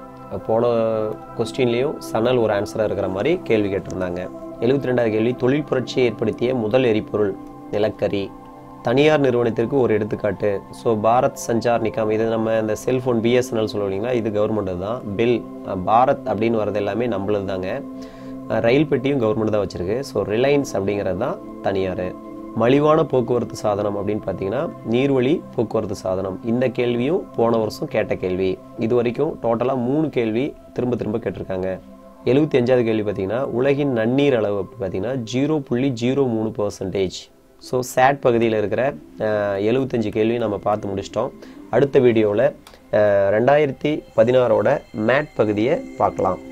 போன கொஸ்டின்லேயும் சணல் ஒரு ஆன்சராக இருக்கிற மாதிரி கேள்வி கேட்டிருந்தாங்க எழுபத்தி ரெண்டாவது கேள்வி தொழில் புரட்சியை ஏற்படுத்திய முதல் எரிபொருள் நிலக்கரி தனியார் நிறுவனத்திற்கு ஒரு எடுத்துக்காட்டு ஸோ பாரத் சஞ்சார் நிகாம் இது நம்ம இந்த செல்ஃபோன் பிஎஸ்என்எல் சொல்லுவோம் இல்லைங்களா இது கவர்மெண்ட் தான் பில் பாரத் அப்படின்னு வரது எல்லாமே நம்மளது தாங்க ரயில் பெட்டியும் கவர்மெண்ட் தான் வச்சுருக்கு ஸோ ரிலையன்ஸ் அப்படிங்கிறது தான் தனியார் மலிவான போக்குவரத்து சாதனம் அப்படின்னு பார்த்தீங்கன்னா நீர்வழி போக்குவரத்து சாதனம் இந்த கேள்வியும் போன வருஷம் கேட்ட கேள்வி இது வரைக்கும் டோட்டலாக மூணு கேள்வி திரும்ப திரும்ப கேட்டிருக்காங்க எழுபத்தி அஞ்சாவது கேள்வி பார்த்தீங்கன்னா உலகின் நன்னீர் அளவு பார்த்தீங்கன்னா ஜீரோ புள்ளி ஜீரோ மூணு பர்சன்டேஜ் ஸோ சேட் பகுதியில் இருக்கிற எழுபத்தஞ்சு கேள்வி நம்ம பார்த்து முடிச்சிட்டோம் அடுத்த வீடியோவில் ரெண்டாயிரத்தி பதினாறோட மேட் பகுதியை பார்க்கலாம்